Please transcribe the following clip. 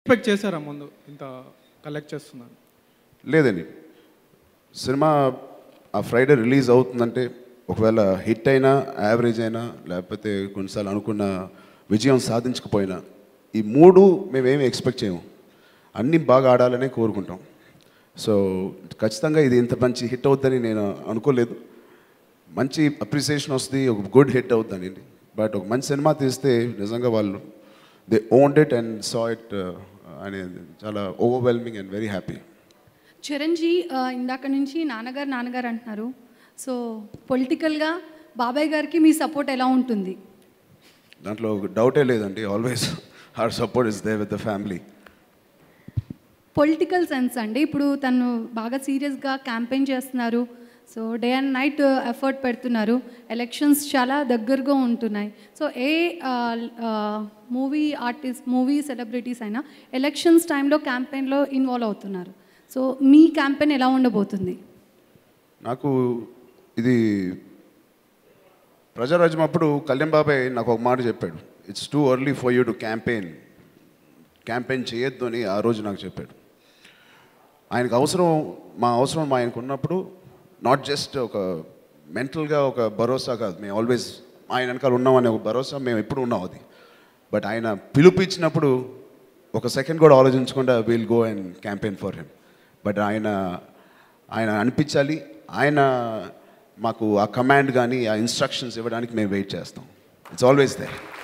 expect చేశారా ముందు ఇంత కలెక్ట్ చేస్తున్నాను లేదండి సినిమా ఆ ఫ్రైడే రిలీజ్ అవుతుందంటే ఒకవేళ హిట్ అయినా యావరేజ్ అయినా లేకపోతే కొన్నిసార్లు అనుకున్న విజయం సాధించకపోయినా ఈ మూడు మేమేమి ఎక్స్పెక్ట్ చేయము అన్నీ బాగా ఆడాలనే కోరుకుంటాం సో ఖచ్చితంగా ఇది ఇంత మంచి హిట్ అవుద్దని నేను అనుకోలేదు మంచి అప్రిసియేషన్ వస్తుంది ఒక గుడ్ హిట్ అవుతుందండి బట్ ఒక మంచి సినిమా తీస్తే నిజంగా వాళ్ళు they owned it and saw it అనేది చాలా ఓవర్వెల్మింగ్ అండ్ వెరీ హ్యాపీ చిరంజీ ఆ, ఇందాక నుంచి నాన్నగారు నాన్నగారు అంటున్నారు సో పొలిటికల్గా బాబాయ్ గారికి మీ సపోర్ట్ ఎలా ఉంటుంది దాంట్లో డౌటే లేదండి always her support is there with the family political sense అండి ఇప్పుడు తను బాగా సీరియస్గా క్యాంపెయిన్ చేస్తున్నారు so day and night effort పెడుతున్నారు ఎలక్షన్స్ చాలా దగ్గరగా ఉంటున్నాయి so a movie artist movie celebrities అయినా ఎలక్షన్స్ టైంలో క్యాంపెయిన్లో ఇన్వాల్వ్ అవుతున్నారు సో మీ క్యాంపెయిన్ ఎలా ఉండబోతుంది నాకు ఇది ప్రజారాజ్యం అప్పుడు కళ్యాణ్ బాబాయ్ నాకు ఒక మాట చెప్పాడు it's too early for you to campaign campaign చేయొద్దు అని ఆ రోజు నాకు చెప్పాడు ఆయనకు అవసరం మా అవసరం మా ఆయనకు ఉన్నప్పుడు నాట్ జస్ట్ ఒక మెంటల్గా ఒక భరోసా కాదు మేము ఆల్వేస్ ఆయన వెనకాల ఉన్నామనే ఒక భరోసా మేము ఎప్పుడు ఉన్నాం అది బట్ ఆయన పిలుపు ఒక సెకండ్ కూడా ఆలోచించకుండా will go and campaign for him but ఆయన ఆయన అనిపించాలి ఆయన మాకు ఆ కమాండ్ కానీ ఆ ఇన్స్ట్రక్షన్స్ ఇవ్వడానికి మేము వెయిట్ చేస్తాం ఇట్స్ ఆల్వేస్ దే